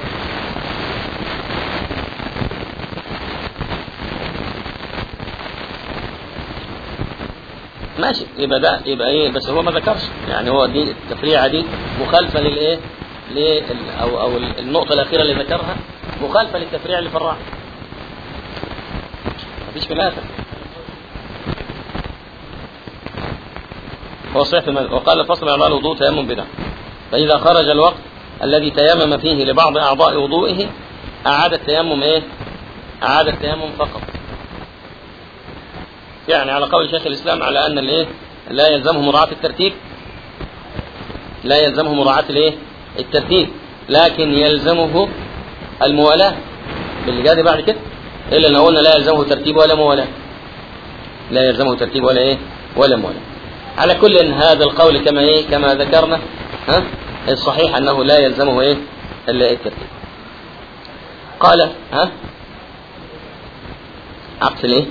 ماشي يبقى ده يبقى ايه بس هو ما ذكرش يعني هو دي التفريعه دي مخالفه للايه لل او او النقطه الاخيره اللي ذكرها مخالفه للتفريع اللي في الراعي مفيش خلافه هو صحيح في المذهب. وقال فصل اعضاء الوضوء تيمم بدعه فاذا خرج الوقت الذي تيمم فيه لبعض اعضاء وضوئه اعاد التيمم ايه اعاد التيمم فقط يعني على قول شيخ الاسلام على ان الايه لا يلزمه مراعاه الترتيب لا يلزمه مراعاه الايه الترتيب لكن يلزمه الموالاه باللي جاي بعد كده الا لو قلنا لا يلزمه ترتيب ولا موالاه لا يلزمه ترتيب ولا ايه ولا موالاه على كل إن هذا القول كما ايه كما ذكرنا ها الصحيح انه لا يلزمه ايه الا الترتيب قال ها عكس الايه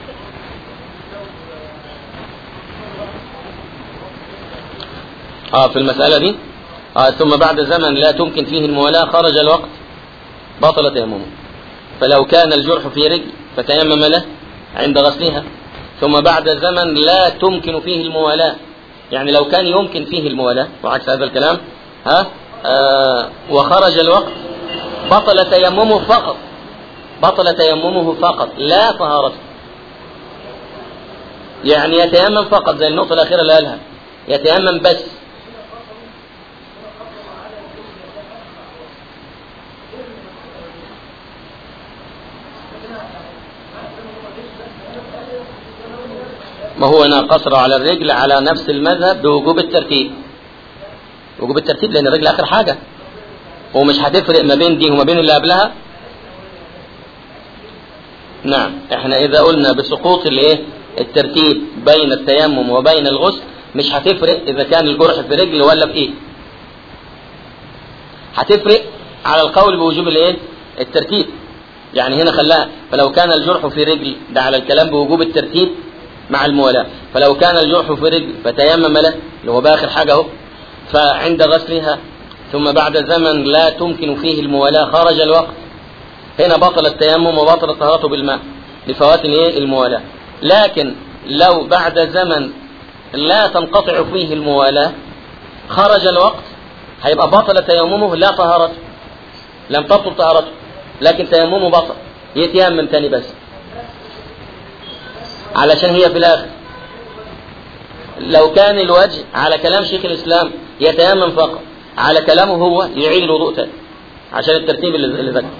اه في المسألة دي آه ثم بعد زمن لا تمكن فيه الموالاة خرج الوقت بطل تيممه فلو كان الجرح في رجل فتيمم له عند غسلها ثم بعد زمن لا تمكن فيه الموالاة يعني لو كان يمكن فيه الموالاة وعكس هذا الكلام ها آه وخرج الوقت بطل تيممه فقط بطل تيممه فقط لا طهارته يعني يتيمم فقط زي النقطة الأخيرة اللي قالها يتيمم بس ما هو هنا قصر على الرجل على نفس المذهب بوجوب الترتيب وجوب الترتيب لأن الرجل آخر حاجة ومش هتفرق ما بين دي وما بين اللي قبلها نعم احنا إذا قلنا بسقوط الايه الترتيب بين التيمم وبين الغسل مش هتفرق إذا كان الجرح في رجل ولا في إيه هتفرق على القول بوجوب الايه الترتيب يعني هنا خلاها فلو كان الجرح في رجل ده على الكلام بوجوب الترتيب مع الموالاة فلو كان الجرح في رجل فتيمم له اللي هو باخر حاجة اهو فعند غسلها ثم بعد زمن لا تمكن فيه الموالاة خرج الوقت هنا بطل التيمم وبطل طهارته بالماء لفوات الايه الموالاة لكن لو بعد زمن لا تنقطع فيه الموالاة خرج الوقت هيبقى بطل تيممه لا طهارته لم تبطل طهارته لكن تيممه بطل يتيمم تاني بس علشان هي في الاخر لو كان الوجه على كلام شيخ الاسلام يتيمم فقط على كلامه هو يعيد الوضوء تاني عشان الترتيب اللي اللي ذكر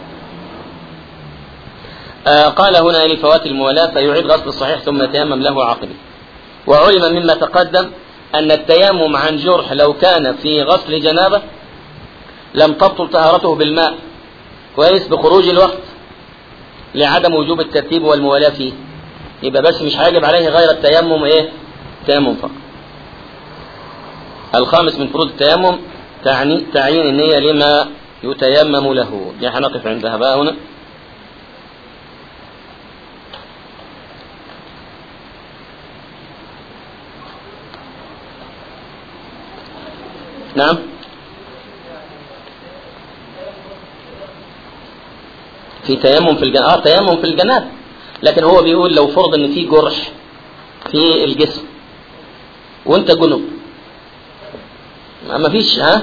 آه قال هنا لفوات الموالاة فيعيد غسل الصحيح ثم يتيمم له عقبه وعلم مما تقدم أن التيمم عن جرح لو كان في غسل جنابة لم تبطل طهارته بالماء كويس بخروج الوقت لعدم وجوب الترتيب والموالاة فيه يبقى بس مش هيجب عليه غير التيمم ايه تيمم فقط الخامس من فروض التيمم تعني تعيين النية لما يتيمم له دي هنقف عندها بقى هنا نعم في تيمم في الجناب اه تيمم في الجناب لكن هو بيقول لو فرض ان في جرح في الجسم وانت جنب ما فيش ها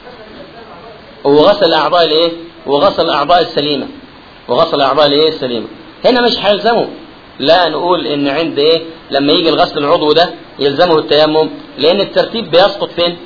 وغسل اعضاء الايه وغسل الاعضاء السليمه وغسل الاعضاء الايه السليمه هنا مش هيلزمه لا نقول ان عند ايه لما يجي الغسل العضو ده يلزمه التيمم لان الترتيب بيسقط فين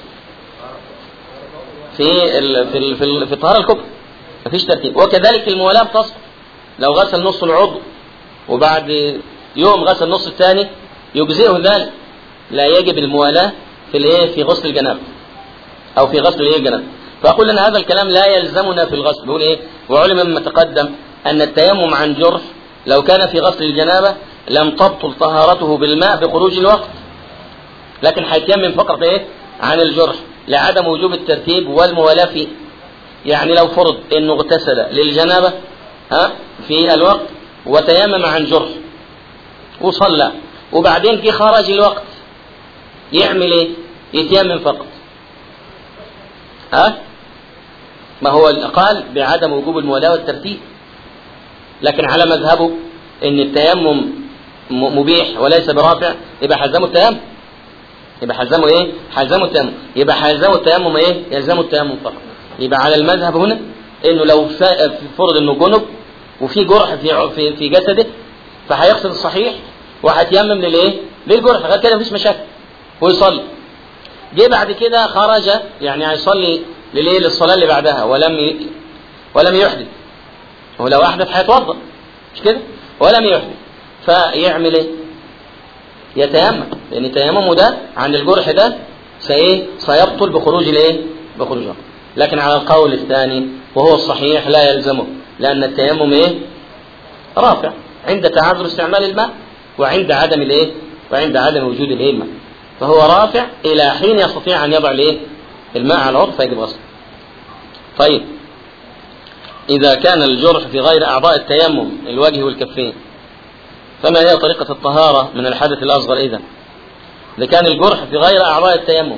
في ال في ال في, ال في الطهاره الكبرى مفيش ترتيب وكذلك الموالاه بتسقط لو غسل نص العضو وبعد يوم غسل النص الثاني يجزئه ذلك لا يجب الموالاه في الايه في غسل الجنابه او في غسل الايه الجنابه فاقول ان هذا الكلام لا يلزمنا في الغسل بيقول ايه وعلم مما تقدم ان التيمم عن جرح لو كان في غسل الجنابه لم تبطل طهارته بالماء بخروج الوقت لكن هيتيمم فقط ايه عن الجرح لعدم وجوب الترتيب والموالاة فيه يعني لو فرض انه اغتسل للجنابة ها في الوقت وتيمم عن جرح وصلى وبعدين جه خرج الوقت يعمل ايه؟ يتيمم فقط ها؟ ما هو قال بعدم وجوب الموالاة والترتيب لكن على مذهبه ان التيمم مبيح وليس برافع يبقى حزمه التيمم يبقى حزمه ايه؟ حزمه التيمم يبقى حزمه التيمم ايه؟ يلزمه التيمم فقط يبقى على المذهب هنا انه لو فرض انه جنب وفي جرح في في, في جسده فهيغسل الصحيح وهيتيمم للايه؟ للجرح غير كده مفيش مشاكل ويصلي جه بعد كده خرج يعني هيصلي للايه؟ للصلاه اللي بعدها ولم ي... ولم يحدث ولو احدث هيتوضا مش كده؟ ولم يحدث فيعمل ايه؟ يتيمم لان تيممه ده عند الجرح ده سايه؟ سيبطل بخروج الايه؟ بخروج الوقت لكن على القول الثاني وهو الصحيح لا يلزمه لأن التيمم إيه؟ رافع عند تعذر استعمال الماء وعند عدم الإيه؟ وعند عدم وجود الإيه الماء فهو رافع إلى حين يستطيع أن يضع الإيه؟ الماء على العضو فيجب غسله. طيب إذا كان الجرح في غير أعضاء التيمم الوجه والكفين فما هي طريقة الطهارة من الحدث الأصغر إذا؟ إذا كان الجرح في غير أعضاء التيمم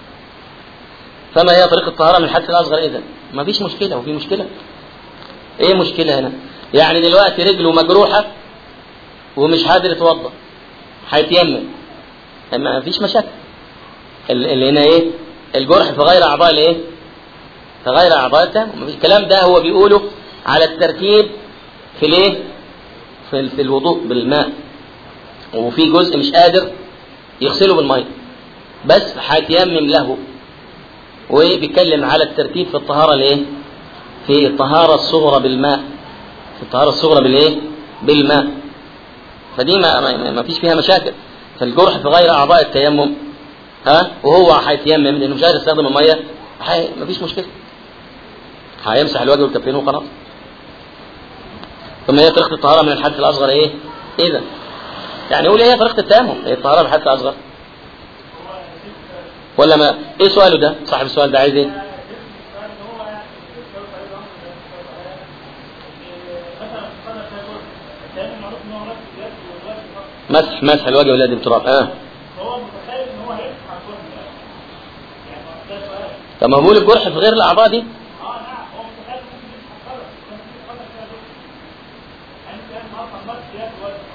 فما هي طريقة الطهارة من الحدث الأصغر إذا؟ ما فيش مشكلة وفي مشكلة ايه مشكلة هنا يعني دلوقتي رجله مجروحة ومش قادر يتوضا هيتيمم ما فيش مشاكل اللي هنا ايه الجرح في غير اعضاء الايه في غير اعضاء التيمم الكلام ده هو بيقوله على الترتيب في الايه في, في الوضوء بالماء وفي جزء مش قادر يغسله بالميه بس هيتيمم له وبيتكلم على الترتيب في الطهاره الايه في الطهارة الصغرى بالماء في الطهارة الصغرى بالايه؟ بالماء فدي ما, ما, ما فيش فيها مشاكل فالجرح في غير أعضاء التيمم ها وهو هيتيمم لأنه مش قادر يستخدم المية ما فيش مشكلة هيمسح الوجه والكفين وخلاص ثم هي طريقة الطهارة من الحدث الأصغر إيه؟ إذا يعني يقول هي طريقة التيمم هي الطهارة من الحدث الأصغر ولا ما إيه سؤاله ده؟ صاحب السؤال ده عايز إيه؟ مسح مسح الوجه واليد بالتراب اه هو متخيل ان هو هيمسح على الجرح ده يعني ده سؤال طب ما بقول الجرح في غير الاعضاء دي اه نعم هو متخيل ممكن يمسح الخلق ممكن يتخلق فيها جرح يعني كان اصلا مسح يد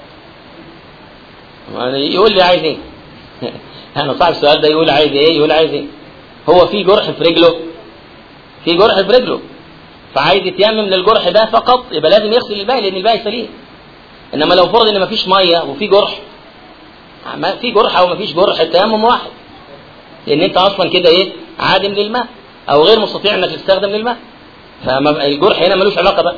وجه يعني يقول لي عايز ايه انا صاحب السؤال ده يقول عايز ايه يقول عايز ايه هو في جرح في رجله في جرح في رجله فعايز يتيمم للجرح ده فقط يبقى لازم يغسل الباقي لان الباقي سليم انما لو فرض ان مفيش ميه وفي جرح ما في جرح او مفيش جرح التيمم واحد لان انت اصلا كده ايه عادم للماء او غير مستطيع انك تستخدم للماء فالجرح هنا ملوش علاقه بقى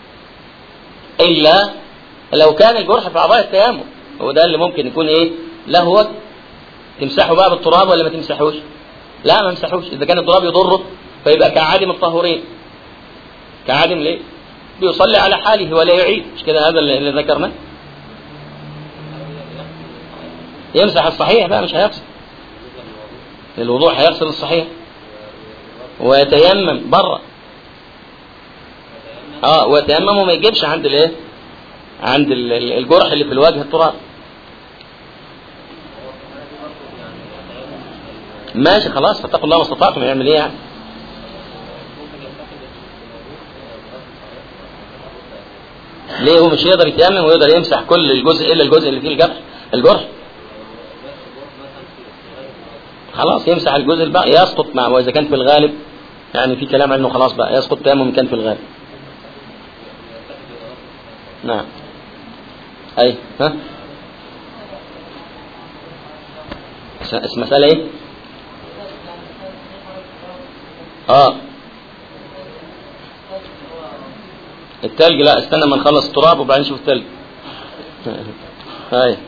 الا لو كان الجرح في اعضاء التيمم هو ده اللي ممكن يكون ايه له وجه تمسحه بقى بالتراب ولا ما تمسحوش لا ما تمسحوش اذا كان التراب يضره فيبقى كعادم الطهورين كعادم ليه بيصلي على حاله ولا يعيد مش كده هذا اللي ذكرناه يمسح الصحيح بقى مش هيغسل الوضوء هيغسل الصحيح ويتيمم بره اه ويتيمم وما يجيبش عند الايه عند الجرح اللي في الوجه التراب ماشي خلاص فاتقوا الله ما استطعتم يعمل ايه يعني ليه هو مش يقدر يتيمم ويقدر يمسح كل الجزء الا الجزء اللي فيه الجرح الجرح خلاص يمسح الجزء الباقي يسقط مع واذا كان في الغالب يعني في كلام عنه خلاص بقى يسقط تيمم كان في الغالب نعم اي ها اسم مسألة ايه؟ اه التلج لا استنى ما نخلص التراب وبعدين نشوف التلج هاي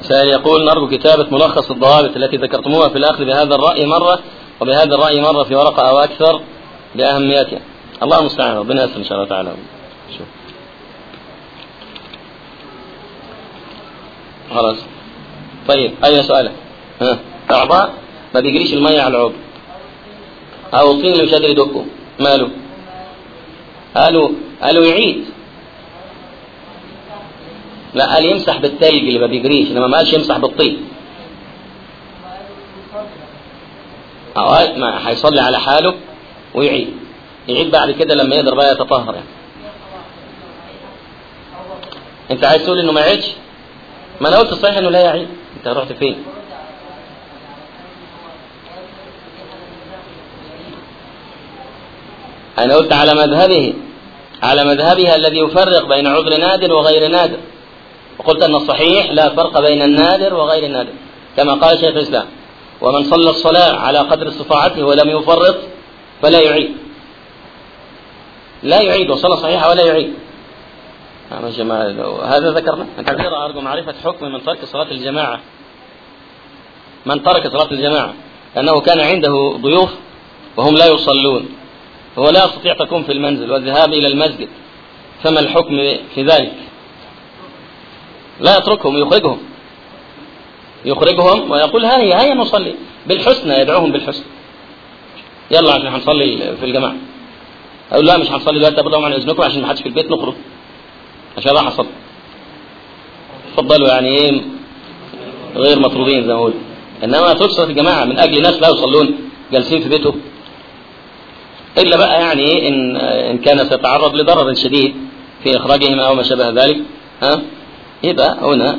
سائل يقول نرجو كتابة ملخص الضوابط التي ذكرتموها في الأخذ بهذا الرأي مرة وبهذا الرأي مرة في ورقة أو أكثر لأهميتها الله المستعان ربنا يسر إن شاء الله تعالى شوف. خلاص طيب أي سؤال ها أعضاء ما بيجريش المية على العضو أو الطين اللي مش قادر يدقه ماله قالوا قالوا يعيد لا قال يمسح بالتلج اللي ما بيجريش انما ما قالش يمسح بالطين أوقات ما هيصلي على حاله ويعيد يعيد بعد كده لما يقدر بقى يتطهر يعني انت عايز تقول انه ما يعيدش ما انا قلت صحيح انه لا يعيد انت رحت فين انا قلت على مذهبه على مذهبها الذي يفرق بين عذر نادر وغير نادر وقلت ان الصحيح لا فرق بين النادر وغير النادر كما قال شيخ الاسلام ومن صلى الصلاة على قدر استطاعته ولم يفرط فلا يعيد لا يعيد وصلى صحيحة ولا يعيد يا جماعة هذا ذكرنا كثيرا أرجو معرفة حكم من ترك صلاة الجماعة من ترك صلاة الجماعة لأنه كان عنده ضيوف وهم لا يصلون هو لا يستطيع تكون في المنزل والذهاب إلى المسجد فما الحكم في ذلك لا يتركهم يخرجهم يخرجهم ويقول هيا هيا نصلي بالحسنى يدعوهم بالحسنى يلا عشان هنصلي في الجماعة أقول لا مش هنصلي دلوقتي أبدا عن إذنكم عشان ما حدش في البيت نخرج عشان راح أصلي تفضلوا يعني إيه غير مطرودين زي ما قلت إنما تكسر الجماعة من أجل ناس لا يصلون جالسين في بيته إلا بقى يعني إيه إن إن كان سيتعرض لضرر شديد في إخراجهم أو ما شابه ذلك ها يبقى هنا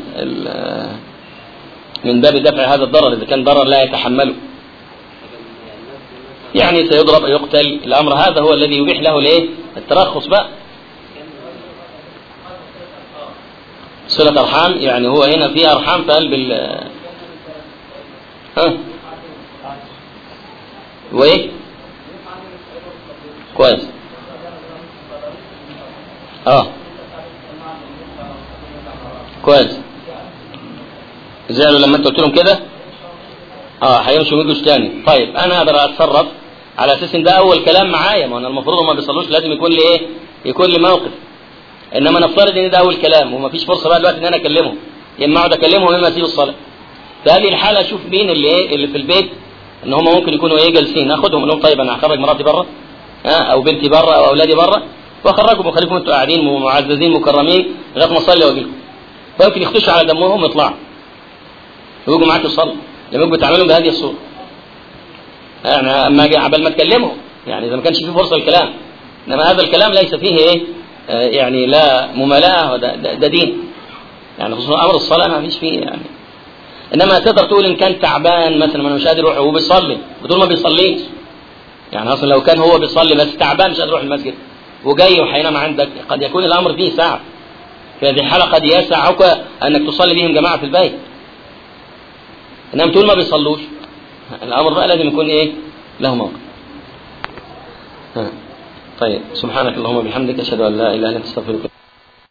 من باب دفع هذا الضرر إذا كان ضرر لا يتحمله يعني سيضرب يقتل الأمر هذا هو الذي يبيح له الايه الترخص بقى صلة أرحام يعني هو هنا في أرحام في قلب ال ها وإيه كويس اه كويس زعلوا لما انت قلت لهم كده اه هيمشوا ويجوش تاني طيب انا اقدر اتصرف على اساس ان ده اول كلام معايا ما انا المفروض هم ما بيصلوش لازم يكون لي ايه يكون لي موقف انما نفترض ان ده اول كلام وما فيش فرصه بقى دلوقتي ان انا اكلمهم يا اما اقعد اكلمهم يا اما اسيب الصلاه في هذه الحاله اشوف مين اللي ايه اللي في البيت ان هم ممكن يكونوا ايه جالسين اخدهم اقول لهم طيب انا هخرج مراتي بره ها او بنتي بره او اولادي بره واخرجهم واخليكم انتوا قاعدين معززين مكرمين لغايه ما اصلي واجي لكم فيمكن يخشوا على دمهم ويطلعوا ويجوا معاك يصلوا لما يبقوا تعملوا بهذه الصوره يعني اما اجي قبل ما اتكلمهم يعني اذا ما كانش فيه فرصه للكلام انما هذا الكلام ليس فيه ايه آه يعني لا ممالاه ده, ده, ده دين يعني خصوصا امر الصلاه ما فيش فيه يعني انما تقدر تقول ان كان تعبان مثلا انا مش قادر اروح وهو بيصلي بتقول ما بيصليش يعني اصلا لو كان هو بيصلي بس تعبان مش قادر يروح المسجد وجاي وحينام عندك قد يكون الامر فيه ساعه في هذه الحاله قد يسعك انك تصلي بهم جماعه في البيت انما تقول ما بيصلوش الامر بقى لازم يكون ايه له موقف طيب سبحانك اللهم وبحمدك اشهد ان لا اله الا انت استغفرك